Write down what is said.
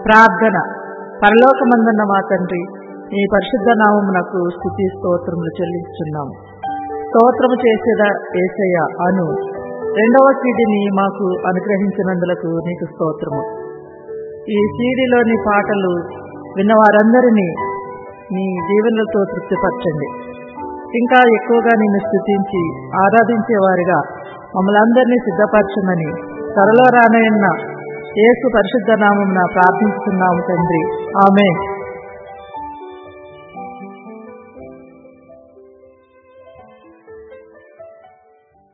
ప్రార్థన పరలోకమందున్న మా తండ్రి నీ పరిశుద్ధ నామమునకు స్థుతి స్తోత్రములు చెల్లిస్తున్నాము స్తోత్రము చేసేదా ఏసయ్య అను రెండవ సీడీని మాకు అనుగ్రహించినందులకు నీకు స్తోత్రము ఈ సీడీలోని పాటలు విన్న వారందరినీ నీ దీవెనలతో తృప్తిపరచండి ఇంకా ఎక్కువగా నిన్ను స్థుతించి ఆరాధించేవారిగా మమ్మల్ని అందరినీ సిద్ధపరచమని త్వరలో రానయ్యన్న యేసు పరిశుద్ధ నామమున ప్రార్థించుతున్నాము తండ్రి ఆమె